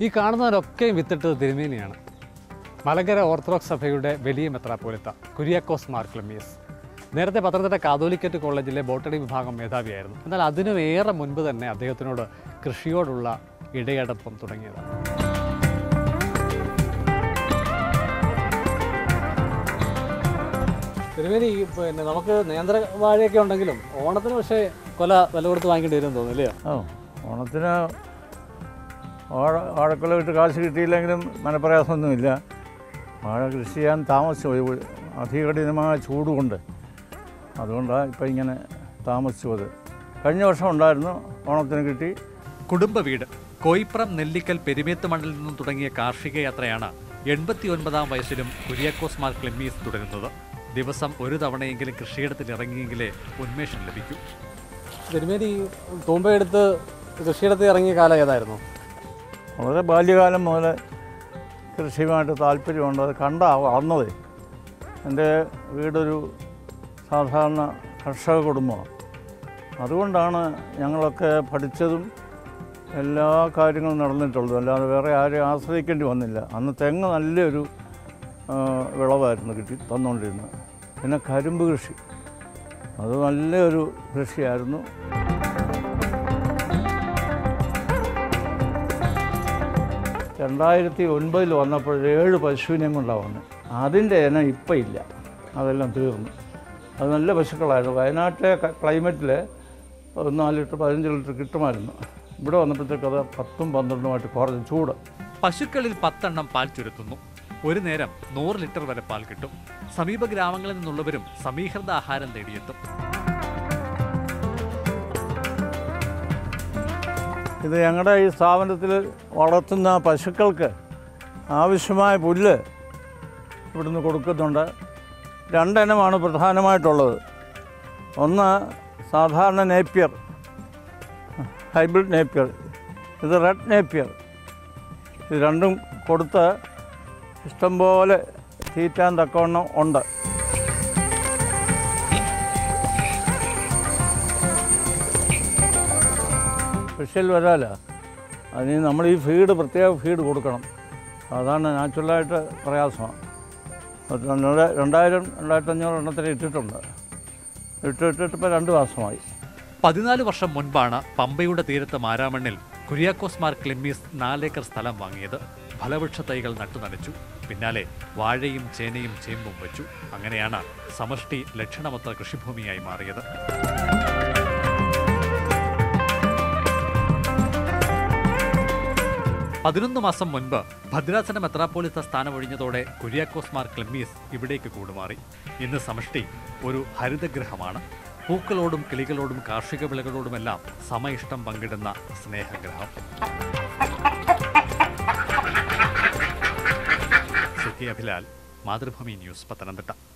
ഈ കാണുന്നവരൊക്കെയും വിത്തിട്ടത് തിരുമേനിയാണ് മലങ്കര ഓർത്തഡോക്സ് സഭയുടെ വലിയ മെത്രാപ്പോലിത്ത കുര്യാക്കോസ് മാർ ക്ലെമീസ് നേരത്തെ പത്തനംതിട്ട കാതോലിക്കറ്റ് കോളേജിലെ ബോട്ടണി വിഭാഗം മേധാവിയായിരുന്നു എന്നാൽ അതിനും ഏറെ മുൻപ് തന്നെ അദ്ദേഹത്തിനോട് കൃഷിയോടുള്ള ഇടയടപ്പം തുടങ്ങിയതാണ് തിരുമേനി ഈ പിന്നെ നമുക്ക് നേന്ത്ര വാഴയൊക്കെ ഉണ്ടെങ്കിലും ഓണത്തിന് പക്ഷേ കൊല വില കൊടുത്ത് വാങ്ങിക്കേണ്ടി വരും തോന്നുന്നു അല്ലയോ ഓ ഓണത്തിന് വാഴ വാഴക്കൊല ഇട്ട് കാശ് കിട്ടിയില്ലെങ്കിലും മനപ്രയാസമൊന്നുമില്ല വാഴ കൃഷി ചെയ്യാൻ താമസിച്ചു പോയി ഒരു അധികഠിനമായ ചൂട് കൊണ്ട് അതുകൊണ്ടാണ് ഇപ്പം ഇങ്ങനെ താമസിച്ചു പോയത് കഴിഞ്ഞ വർഷം ഉണ്ടായിരുന്നു ഓണത്തിന് കിട്ടി കുടുംബ വീട് കോയിപ്രം നെല്ലിക്കൽ പെരുമേത്ത് മണ്ണിൽ നിന്നും തുടങ്ങിയ കാർഷിക യാത്രയാണ് എൺപത്തി ഒൻപതാം വയസ്സിലും കുര്യാക്കോസ് മാർ ക്ലെമ്മീസ് തുടരുന്നത് ദിവസം ഒരു തവണയെങ്കിലും കൃഷിയിടത്തിൽ ഇറങ്ങിയെങ്കിലേ ഉന്മേഷം ലഭിക്കൂ തിരുമേനി തൂമ്പയെടുത്ത് കൃഷിയിടത്ത് ഇറങ്ങിയ കാലം ഏതായിരുന്നു വളരെ ബാല്യകാലം മുതൽ കൃഷിയുമായിട്ട് താല്പര്യമുണ്ട് അത് കണ്ടാ വളർന്നത് എൻ്റെ വീടൊരു സാധാരണ കർഷക കുടുംബമാണ് അതുകൊണ്ടാണ് ഞങ്ങളൊക്കെ പഠിച്ചതും എല്ലാ കാര്യങ്ങളും നടന്നിട്ടുള്ളതും അല്ലാതെ വേറെ ആരെയും ആശ്രയിക്കേണ്ടി വന്നില്ല അന്ന് തെങ്ങ് നല്ലൊരു ആ, വിളവായിരുന്നു കിട്ടി തന്നുകൊണ്ടിരുന്നത് പിന്നെ കരിമ്പ് കൃഷി അത് നല്ലൊരു കൃഷിയായിരുന്നു രണ്ടായിരത്തി ഒൻപതിൽ വന്നപ്പോൾ ഏഴ് പശുവിനെയും കൊണ്ടാണ് വന്നത് അതിൻ്റെ ഇനം ഇപ്പം ഇല്ല അതെല്ലാം തീർന്നു അത് നല്ല പശുക്കളായിരുന്നു വയനാട്ടിലെ ക്ലൈമറ്റിൽ നാല് ലിറ്റർ പതിനഞ്ച് ലിറ്റർ കിട്ടുമായിരുന്നു ഇവിടെ വന്നപ്പോഴത്തേക്ക് അത് പത്തും പന്ത്രണ്ടുമായിട്ട് കുറഞ്ഞു ചൂട് പശുക്കളിൽ പത്തെണ്ണം പാൽ ചുരുത്തുന്നു ഒരു നേരം നൂറ് ലിറ്റർ വരെ പാൽ കിട്ടും സമീപ ഗ്രാമങ്ങളിൽ നിന്നുള്ളവരും സമീകൃത ആഹാരം തേടിയെത്തും ഇത് ഞങ്ങളുടെ ഈ സ്ഥാപനത്തിൽ വളർത്തുന്ന പശുക്കൾക്ക് ആവശ്യമായ പുല്ല് ഇവിടുന്ന് കൊടുക്കുന്നുണ്ട് രണ്ടിനമാണ് പ്രധാനമായിട്ടുള്ളത് ഒന്ന് സാധാരണ നേപ്പിയർ ഹൈബ്രിഡ് നേപ്പിയർ ഇത് റെഡ് നേപ്പിയർ ഇത് രണ്ടും കൊടുത്ത് ഇഷ്ടംപോലെ തീറ്റാൻ തക്കവണ്ണം ഉണ്ട് സ്പെഷ്യൽ വരാല അതിന് നമ്മൾ ഈ ഫീഡ് പ്രത്യേക ഫീഡ് കൊടുക്കണം സാധാരണ നാച്ചുറലായിട്ട് പ്രയാസമാണ് അത് ഞങ്ങളുടെ രണ്ടായിരം രണ്ടായിരത്തഞ്ഞൂറ് എണ്ണത്തിന് ഇട്ടിട്ടുണ്ട് ഇട്ട് ഇട്ടിട്ട് ഇപ്പോൾ രണ്ട് മാസമായി പതിനാല് വർഷം മുൻപാണ് പമ്പയുടെ തീരത്ത് മാരാമണ്ണിൽ കുര്യാക്കോസ് മാർ ക്ലിമ്മീസ് നാലേക്കർ സ്ഥലം വാങ്ങിയത് ഫലവൃക്ഷ തൈകൾ നട്ടുനനച്ചു പിന്നാലെ വാഴയും ചേനയും ചേമ്പും വെച്ചു അങ്ങനെയാണ് സമഷ്ടി ലക്ഷണമൊത്ത കൃഷിഭൂമിയായി മാറിയത് പതിനൊന്ന് മാസം മുൻപ് ഭദ്രാസന മെത്രാപ്പോലിത്ത സ്ഥാനമൊഴിഞ്ഞതോടെ കുര്യാക്കോസ് മാർ ക്ലെമ്മീസ് ഇവിടേക്ക് കൂടുമാറി ഇന്ന് സമഷ്ടി ഒരു ഹരിതഗ്രഹമാണ് പൂക്കളോടും കിളികളോടും കാർഷിക വിളകളോടുമെല്ലാം സമയിഷ്ടം പങ്കിടുന്ന സ്നേഹഗ്രഹം സിറ്റി അഭിലാൽ മാതൃഭൂമി ന്യൂസ് പത്തനംതിട്ട